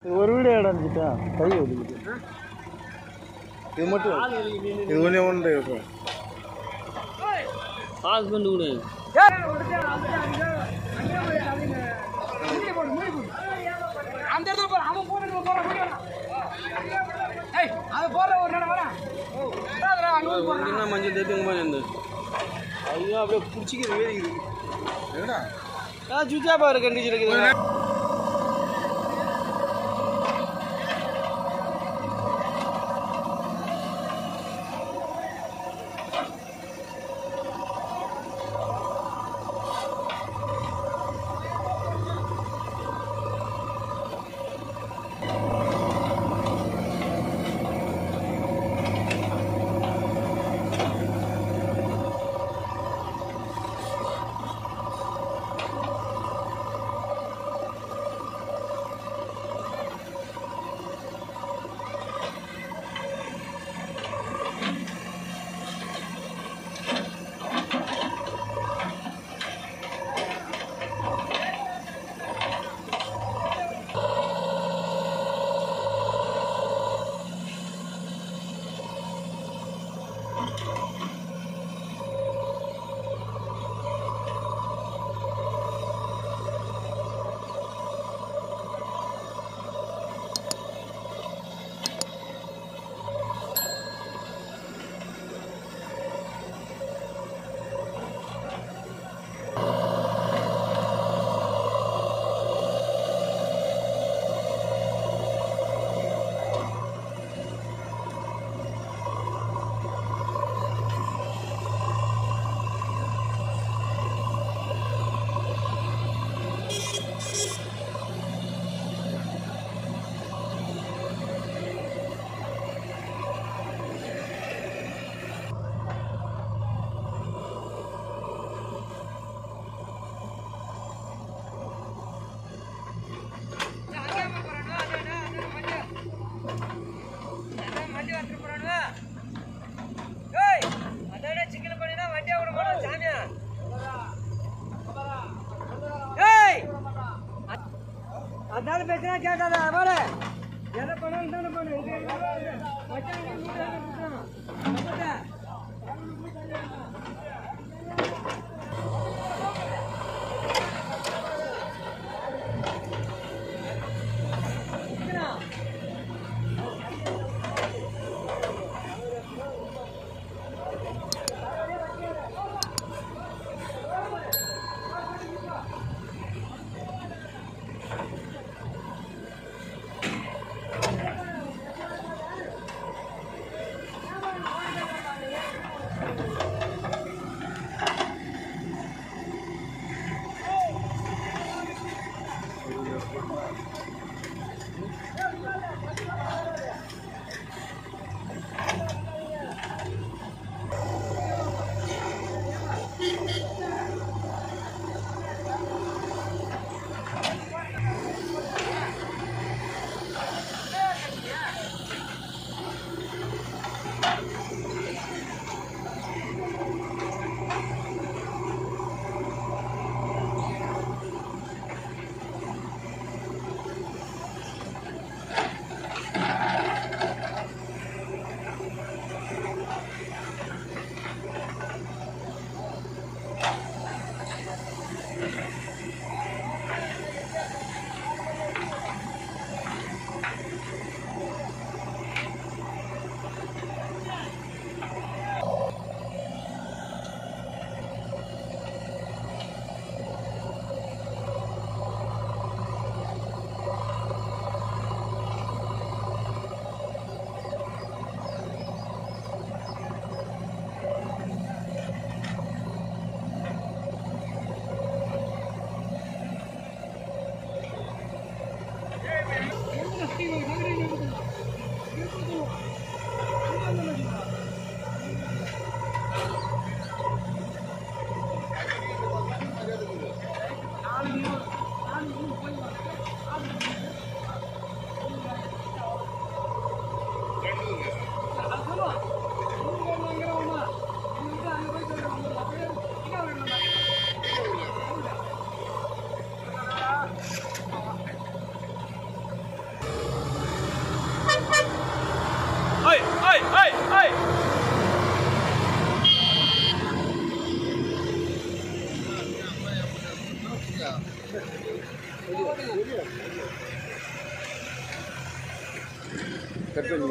இது ஒரு வீடியோ அடைஞ்சிட்டா கை ஒதுக்கிட்டு இது மட்டும் இது கொஞ்சம் ஒன்று இருக்கும் பாஸ் பண்ணி விடு அந்த இடத்துல போற அவன் போறது போற முடியும் ஏய் அவன் போற ஒரு நேரம் வரேன் அங்க போறான் என்ன மஞ்சள் தேத்துங்க மாதிரி இருந்து ஐயோ அப்படியே பிடிச்சிக்கிது வேடிக்குது என்னடா ஆ சுச்சா பாரு கண்டிச்சு இருக்குது அதனால பேசினா கேட்காத அவள எதை பண்ணாலும் தானே பண்ணு இது மச்சான் இங்க கூட்டாங்க, கூட்டாங்க. கட் பண்ணி